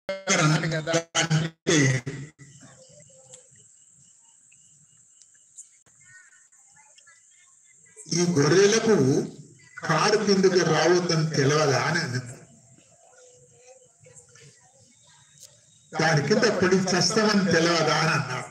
అన్నాడు కదా అంటే ఈ గొర్రెలకు కాడు కిందకి రావద్దని తెలియదా అని అన్నది దాని కింద పడి చస్తామని తెలియదా అని అన్నాడు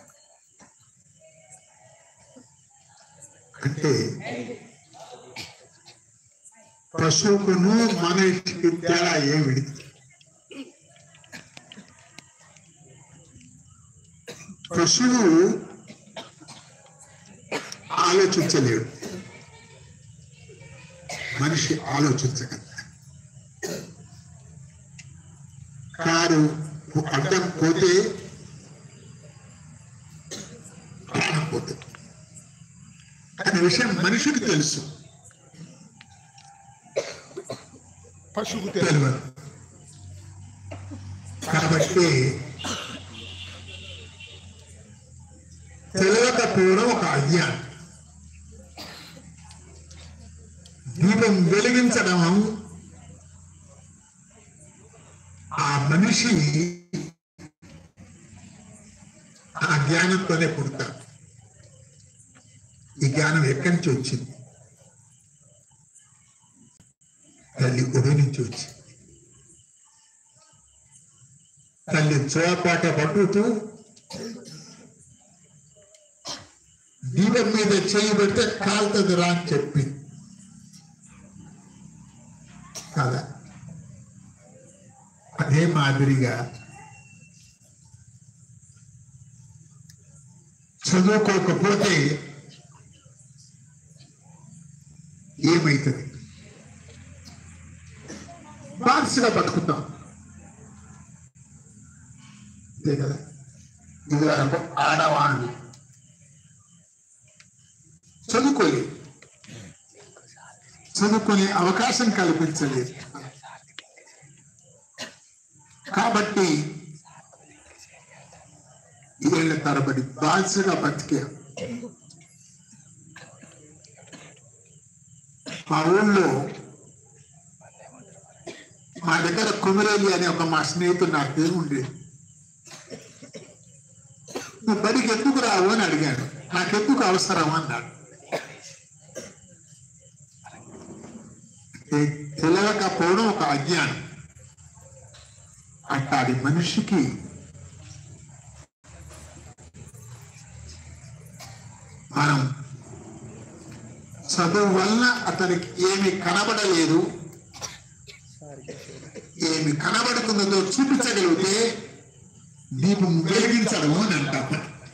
అంటే పశువుకును మనిషికి తేడా ఏమిటి పశువు ఆలోచించలేడు మనిషి ఆలోచించగలడు కారు అడ్డం పోతే ప్రాణం పోతుంది అనే విషయం మనిషికి తెలుసు పశువుకు తెలియదు తెలియదు కాబట్టి తెలియకపోవడం ఒక అజ్ఞానం దీపం వెలిగించడం ఆ మనిషి ఆ జ్ఞానంతోనే పుడతాడు ఈ జ్ఞానం ఎక్కడి నుంచి వచ్చింది తల్లి గుడి నుంచి వచ్చింది తల్లి చోపాట పట్టుతూ దీపం మీద చేయి పెడితే కాలుతుంది రా అని చెప్పి కదా అదే మాదిరిగా చదువుకోకపోతే ఏమైతుంది బానిసగా బతుకుతాం అంతే కదా ఇది వరకు ఆడవాళ్ళు చదువుకోలేదు చదువుకునే అవకాశం కల్పించలేదు కాబట్టి ఏళ్ల తరబడి బానిసగా బతికే మా ఊళ్ళో మా దగ్గర కుమరేలి అనే ఒక మా స్నేహితుడు నాకు పేరు ఉండేది నువ్వు బడికి ఎందుకు రావు అని అడిగాడు నాకెందుకు అవసరం అన్నాడు ఏ తెలియకపోవడం ఒక అజ్ఞానం అట్టాడి మనిషికి మనం చదువు వలన అతనికి ఏమి కనబడలేదు ఏమి కనబడుతున్నదో చూపించగలిగితే దీపం వెలిగించడం అని అంటాం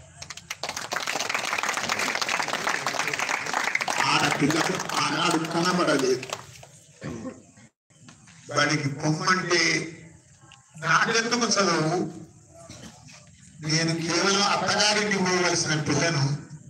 ఆడపిల్లకు ఆనాడు కనబడలేదు వాడికి పొమ్మంటే నాకెందుకు చదువు నేను కేవలం అత్తగారికి పోవలసిన పిల్లను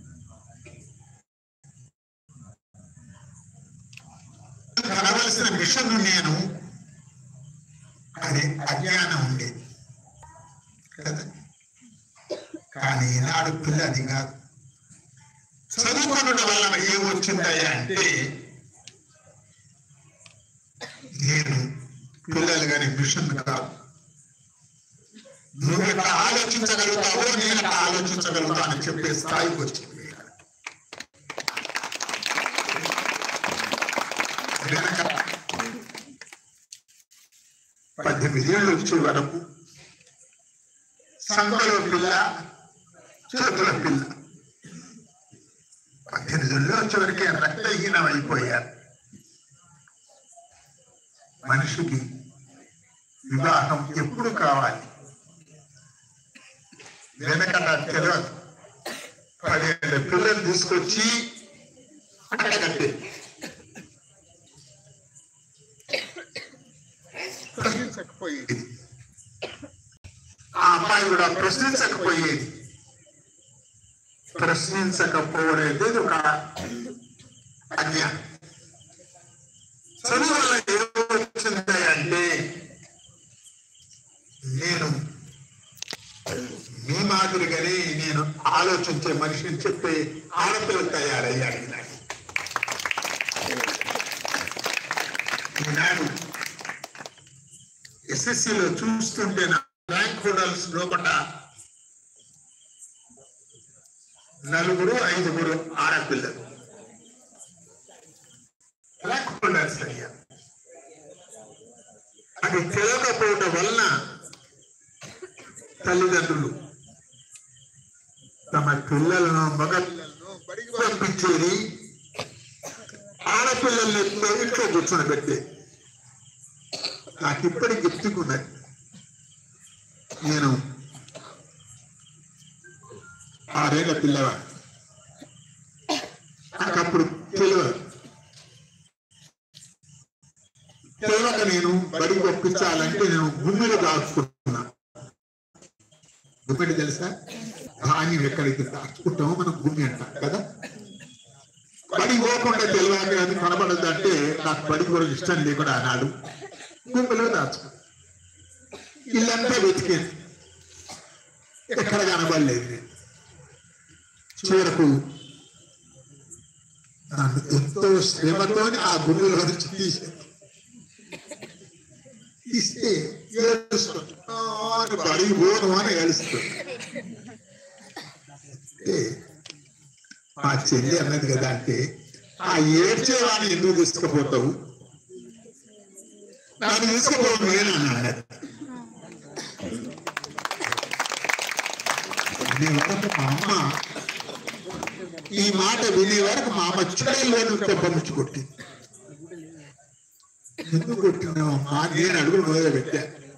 కనవలసిన మిషన్ నేను అది అజ్ఞానం ఉండేది కదా కానీ ఈనాడు పిల్ల అది కాదు చదువుకోవడం వల్ల ఏమొచ్చిందయ్యా అంటే నేను పిల్లలు కానీ మిషన్ కాదు నువ్వు ఎట్లా ఆలోచించగలుగుతావో నేను ఎట్లా ఆలోచించగలుగుతా అని చెప్పే స్థాయికి వచ్చింది వెనక పద్దెనిమిది ఏళ్ళు వచ్చే వరకు సంఘలో పిల్ల చేతుల పిల్ల పద్దెనిమిది ఏళ్ళు వచ్చే వరకే రక్తహీనం అయిపోయారు మనిషికి వివాహం ఎప్పుడు కావాలి వెనకట తెలియదు పదిహేను పిల్లలు తీసుకొచ్చి అంటగట్టే ప్రశ్నించకపోయేది ఆ అమ్మాయి కూడా ప్రశ్నించకపోయేది ప్రశ్నించకపోవడేది ఒక అజ్ఞానం చదువు వల్ల ఏమొచ్చింది అంటే నేను మీ మాదిరిగానే నేను ఆలోచించే మనిషిని చెప్పే ఆడపిల్ల తయారయ్యాడు ఈనాడు ఈనాడు ఎస్ఎస్సిలో చూస్తుంటే నా ర్యాంక్ హోల్డర్స్ లోపల నలుగురు ఐదుగురు ఆడపిల్లలు ర్యాంక్ హోల్డర్స్ అయ్యా అది తెలియకపోవటం వలన తల్లిదండ్రులు తమ పిల్లలను మగ పిల్లలను బడికి పంపి- పంపించేది ఆడపిల్లల్ని ఎప్పుడో ఇంట్లో కూర్చొని పెట్టి నాకు ఇప్పటికి గుర్తుకున్నది నేను ఆరేళ్ల పిల్లవాడు నాకు అప్పుడు తెలియదు తెలియక నేను బడికి పంపించాలంటే నేను గుమ్మిలో దాచుకున్నా గుమ్మిడి తెలుసా ధాన్యం ఎక్కడికి దాచుకుంటామో మనం గుమ్మి అంటాం కదా బడి పోకుండా తెలియక అది కనబడదంటే నాకు బడి కూడా ఇష్టం లేకుండా అన్నాడు గుంపులో దాచుకో ఇల్లంతా వెతికాను ఎక్కడ కనబడలేదు నేను చివరకు నన్ను ఎంతో శ్రమతో ఆ గుండెలో నుంచి తీసాను తీస్తే ఏడుస్తుంది "ఆ, అని బడికి పోను అని ఏడుస్తుంది అంటే మా చెల్లి అన్నది కదా అంటే ఆ ఏడ్చేవాడిని ఎందుకు తీసుకుపోతావు నన్ను తీసుకుపోవు నేను అన్నాడు వినే వరకు మా అమ్మ ఈ మాట వినే వరకు మా అమ్మ చిడల్లో తెప్పముచ్చు కొట్టింది ఎందుకు కొట్టినావమ్మా నేను అడుగులు మొదలు పెట్టా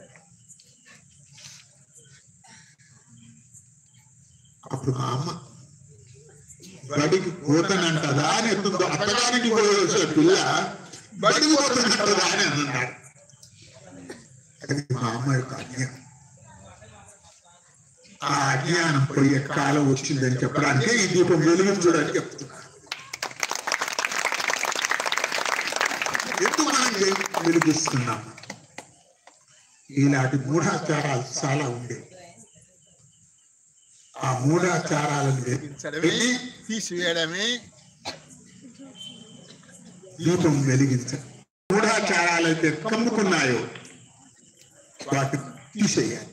అప్పుడు మా అమ్మ బడికి పోతానంటదా అని ఎత్తుందో అత్తగారికి పోయవలసిన పిల్ల బడికి పోతానంటదా అని అన్నాడు అది మా అమ్మ యొక్క అజ్ఞానం ఆ అజ్ఞానం పోయే కాలం వచ్చిందని చెప్పడానికి ఈ దీపం వెలిగించడానికి చెప్తున్నాను ఎందుకు మనం వె- వెలిగిస్తున్నాం ఇలాంటి మూఢాచారాలు చాలా ఉండేవి ఆ మూఢాచారాలను వెలిగించడమే వెళ్ళి తీసివేయడమే దీపం వెలిగించడం మూఢాచారాలైతే కమ్ముకున్నాయో వాటిని తీసేయాలి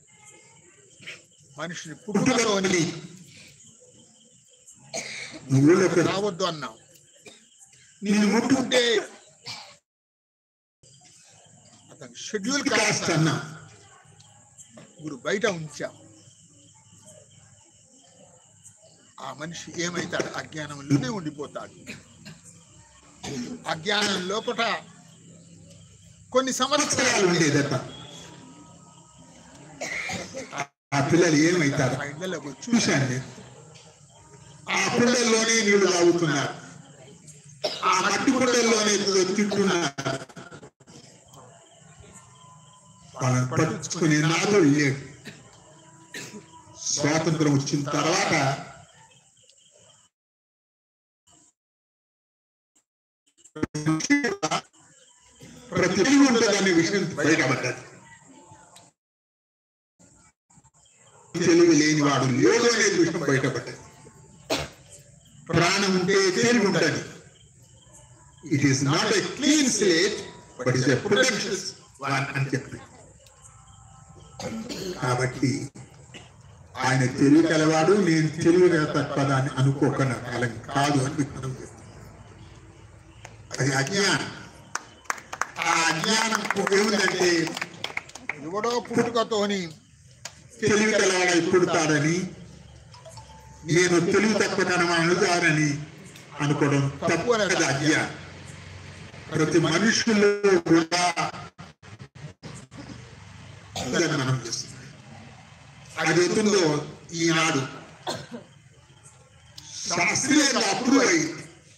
మనిషిని పుట్టుకతో పుట్టుకలోని నువ్వులకు రావద్దు అన్నాం నేను ముట్టుకుంటే అతను షెడ్యూల్ కాస్త కాస్త అన్నా ఇప్పుడు బయట ఉంచాం ఆ మనిషి ఏమైతాడు అజ్ఞానంలోనే ఉండిపోతాడు అజ్ఞానం లోపట కొన్ని సంవత్సరాలు సంవత్సరాలు ఉండేదట ఆ పిల్లలు ఏమైతారు ఆ ఇళ్ళలోకి వచ్చి చూశాను నేను ఆ కుండల్లోనే నీళ్లు తాగుతున్నారు ఆ మట్టి కుండల్లోనే తింటున్నారు వాళ్ళని పట్టించుకునే నాతో లేడు స్వాతంత్రం వచ్చిన తర్వాత ప్రతి తెలివి ఉంటుందనే విషయం బయటపడ్డది తెలివి లేనివాడు లేడు అనేది విషయం బయటపడ్డది ప్రాణం ఉంటే తెలివి ఉంటుంది it is not a clean slate but is a protections one అని చెప్పి కాబట్టి ఆయన తెలివి కలవాడు నేను తెలివిగా తక్కువదాన్ని అనుకోకన కాలం కాదు అని మీకు మనం చెప్తున్నాం. అది అజ్ఞానం ఆ అజ్ఞానం ఏముందంటే ఎవడో పుట్టుకతోని తెలివి కలవాడై పుడతాడని నేను తెలివి తక్కువతనం అనుదానని అనుకోవడం తప్పు అనేది అజ్ఞానం ప్రతి మనుషుల్లో కూడా ఉందని మనం చేస్తున్నాం అది ఎత్తుందో ఈనాడు శాస్త్రీయంగా అప్రూవ్ అయింది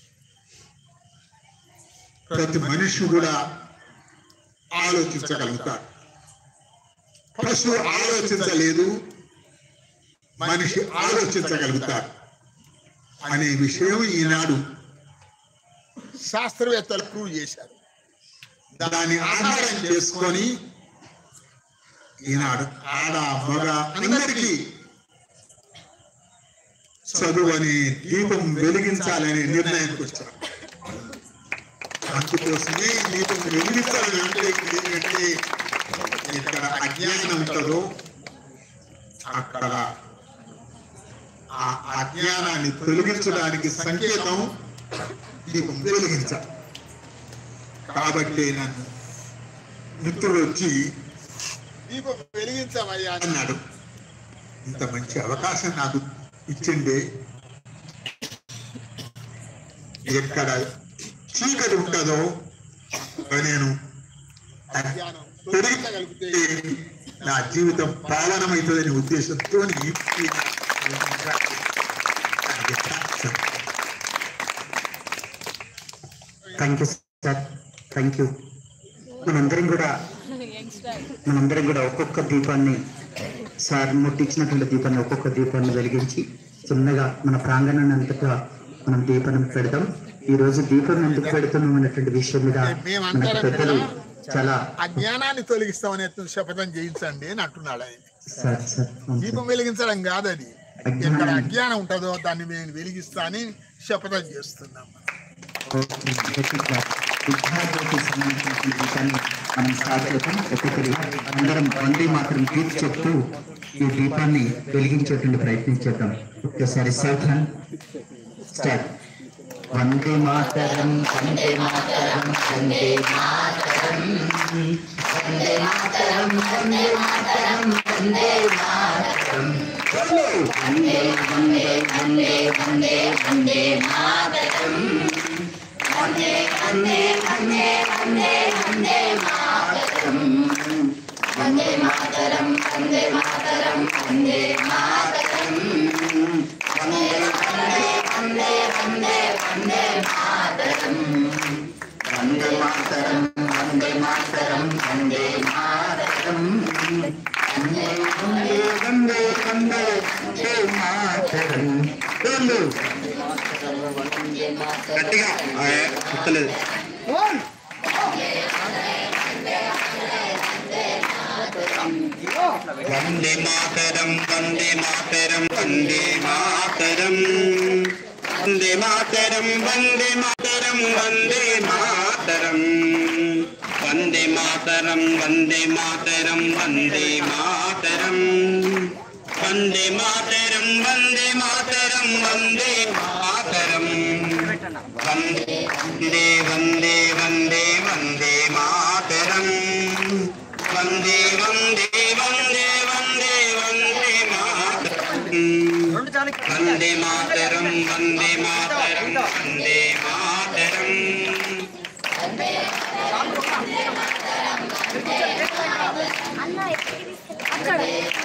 ప్రతి మనిషి కూడా ఆలోచించగలుగుతాడు పశువు ఆలోచించలేదు మనిషి ఆలోచించగలుగుతాడు అనే విషయం ఈనాడు శాస్త్రవేత్తలు ప్రూవ్ చేశారు దాన్ని ఆధారం చేసుకొని ఈనాడు ఆడ మగ అందరికీ చదువు అనే దీపం వెలిగించాలనే నిర్ణయానికి వచ్చారు అందుకోసమే ఈ దీపం వెలిగించాలని అంటే ఏంటంటే ఇక్కడ అజ్ఞానం ఉంటుందో అక్కడ ఆ అజ్ఞానాన్ని తొలగించడానికి సంకేతం దీపం వెలిగించాలి కాబట్టి నన్ను మిత్రుడు వచ్చి దీపం వెలిగించవయ్యా అని అన్నాడు ఇంత మంచి అవకాశం నాకు ఇచ్చిండే ఎక్కడ చీకటి ఉంటుందో నేను అజ్ఞానం తొలగి తొలగించగలిగితే నా జీవితం పావనమవుతుందనే ఉద్దేశంతో thank you sir thank you మనందరం కూడా మనందరం కూడా ఒక్కొక్క దీపాన్ని సార్ ముట్టించినటువంటి దీపాన్ని ఒక్కొక్క దీపాన్ని వెలిగించి చిన్నగా మన ప్రాంగణాన్ని అంతటా మనం దీపం పెడదాం ఈ రోజు దీపం ఎందుకు పెడుతున్నాం అనేటువంటి విషయం మీద మనకు పెద్దలు చాలా అజ్ఞానాన్ని తొలగిస్తామనే శపథం చేయించండి అని అంటున్నాడు ఆయన సార్ సార్ అవును సార్. దీపం వెలిగించడం కాదు అది ఎక్కడ అజ్ఞానం ఉంటుందో దాన్ని నేను వెలిగిస్తా అని శపథం చేస్తున్నాం విద్యార్థులకు సంబంధించిన దీపాన్ని మనం స్టార్ట్ చేద్దాం ఒక్కొక్కరి అందరం వందే మాత్రం గీత్ చెప్తూ ఈ దీపాన్ని వెలిగించేటువంటి ప్రయత్నం చేద్దాం ఒక్కసారి సావధాన్ స్టార్ట్ వందే మాతరం వందే మాతరం వందే మాతరం వందే మాతరం వందే మాతరం వందే మాతరం వందే వందే వందే వందే వందే మాతరం వందే వందే వందే వందే వందే మాతరం వందే మాతరం వందే మాతరం వందే మాతరం వందే వందే వందే వందే వందే మాతరం వందే మాతరం వందే మాతరం వందే మాతరం వందే వందే వందే వందే వందే మాతరం వెళ్ళు. గట్టిగా ఆ, గుర్తులేదు వందే మాతరం వందే మాతరం వందే మాతరం వందే మాతరం వందే మాతరం వందే మాతరం వందే మాతరం వందే మాతరం వందే మాతరం వందే మాతరం వందే మాతరం వందే మాతరం వందే వందే వందే వందే మాతరం వందే వందే వందే వందే వందే మాతరం వందే మాతరం వందే మాతరం వందే మాతరం అక్కడ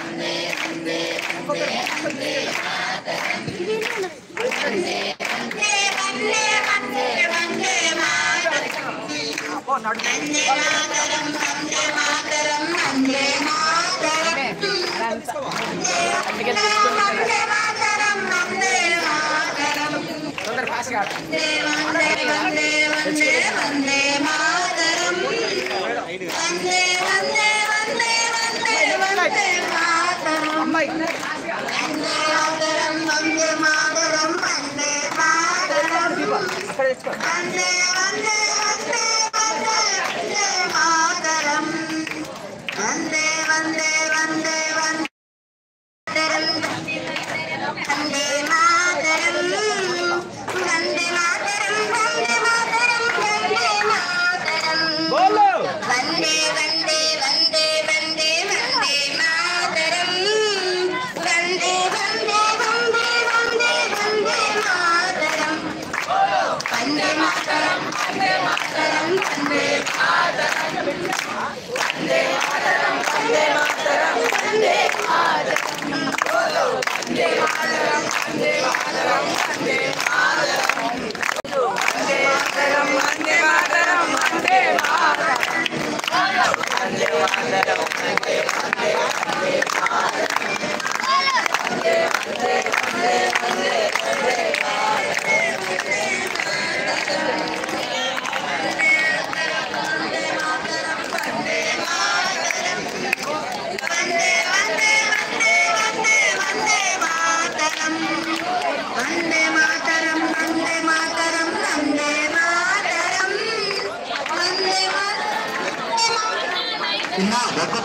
వందే వందే వందే వందరం వందే మాతరం వందే మాతరం వందే మాతరం వందే మాతరం వందే వందే వందే వందే వందే మాతరం వందే వందే వందే వందే వందే మాతరం వందే మాతరం వందే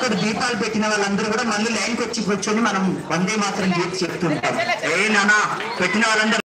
కూడా దీపాలు పెట్టిన వాళ్ళందరూ కూడా మళ్ళీ లైన్కి వచ్చి కూర్చొని మనం వందే మాత్రం గీత చెప్తుంటాం ఏ నానా పెట్టిన వాళ్ళందరూ